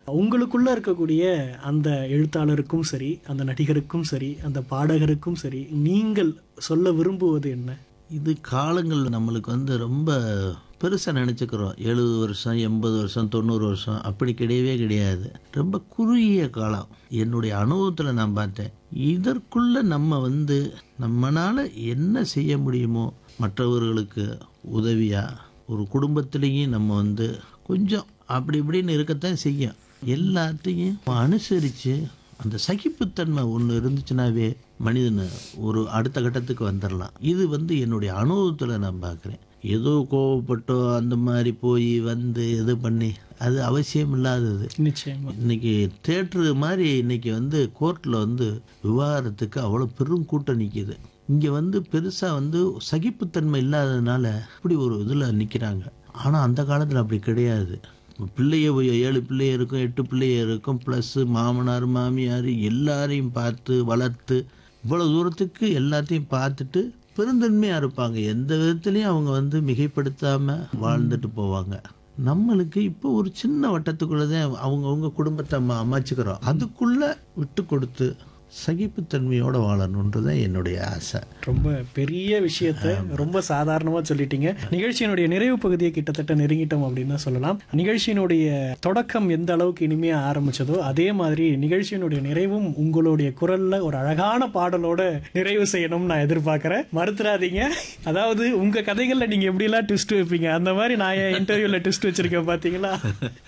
உங்களுக்குள்ள இருக்கக்கூடிய அந்த எழுத்தாளருக்கும் சரி அந்த நடிகருக்கும் சரி அந்த பாடகருக்கும் சரி நீங்கள் சொல்ல விரும்புவது என்ன இது காலங்கள் நம்மளுக்கு வந்து ரொம்ப பெருசாக நினச்சிக்கிறோம் எழுபது வருஷம் எண்பது வருஷம் தொண்ணூறு வருஷம் அப்படி கிடையவே கிடையாது ரொம்ப குறுகிய காலம் என்னுடைய அனுபவத்தில் நான் பார்த்தேன் இதற்குள்ள நம்ம வந்து நம்மளால் என்ன செய்ய முடியுமோ மற்றவர்களுக்கு உதவியாக ஒரு குடும்பத்திலையும் நம்ம வந்து கொஞ்சம் அப்படி இப்படின்னு இருக்கத்தான் செய்யும் எல்லாத்தையும் அனுசரித்து அந்த சகிப்புத்தன்மை ஒன்று இருந்துச்சுனாவே மனிதன் ஒரு அடுத்த கட்டத்துக்கு வந்துடலாம் இது வந்து என்னுடைய அனுபவத்தில் நான் பார்க்குறேன் ஏதோ கோவப்பட்டோ அந்த மாதிரி போய் வந்து இது பண்ணி அது அவசியம் இல்லாதது நிச்சயமா இன்னைக்கு தேட்டரு மாதிரி இன்னைக்கு வந்து கோர்ட்டில் வந்து விவாகரத்துக்கு அவ்வளோ பெரும் கூட்டம் நிற்கிது இங்கே வந்து பெருசாக வந்து சகிப்புத்தன்மை இல்லாததுனால இப்படி ஒரு இதில் நிற்கிறாங்க ஆனால் அந்த காலத்தில் அப்படி கிடையாது பிள்ளைய ஏழு பிள்ளைய இருக்கும் எட்டு பிள்ளைய இருக்கும் ப்ளஸ்ஸு மாமனார் மாமியார் எல்லாரையும் பார்த்து வளர்த்து இவ்வளோ தூரத்துக்கு எல்லாத்தையும் பார்த்துட்டு பெருந்தன்மையாக இருப்பாங்க எந்த விதத்துலையும் அவங்க வந்து மிகைப்படுத்தாமல் வாழ்ந்துட்டு போவாங்க நம்மளுக்கு இப்போ ஒரு சின்ன வட்டத்துக்குள்ளே தான் அவங்கவுங்க குடும்பத்தை அம்மா அமைச்சுக்கிறோம் அதுக்குள்ளே விட்டு கொடுத்து சகிப்புத்தன்மையோட வாழணுன்றது தான் என்னுடைய ஆசை ரொம்ப பெரிய விஷயத்த ரொம்ப சாதாரணமா சொல்லிட்டீங்க நிகழ்ச்சியினுடைய நிறைவு பகுதியை கிட்டத்தட்ட நெருங்கிட்டோம் அப்படின்னு தான் சொல்லலாம் நிகழ்ச்சியினுடைய தொடக்கம் எந்த அளவுக்கு இனிமையா ஆரம்பிச்சதோ அதே மாதிரி நிகழ்ச்சியினுடைய நிறைவும் உங்களுடைய குரல்ல ஒரு அழகான பாடலோட நிறைவு செய்யணும்னு நான் எதிர்பார்க்கிறேன் மறுத்துறாதீங்க அதாவது உங்க கதைகள்ல நீங்க எப்படி எல்லாம் ட்விஸ்ட் வைப்பீங்க அந்த மாதிரி நான் என் இன்டர்வியூல ட்விஸ்ட் வச்சிருக்கேன் பாத்தீங்களா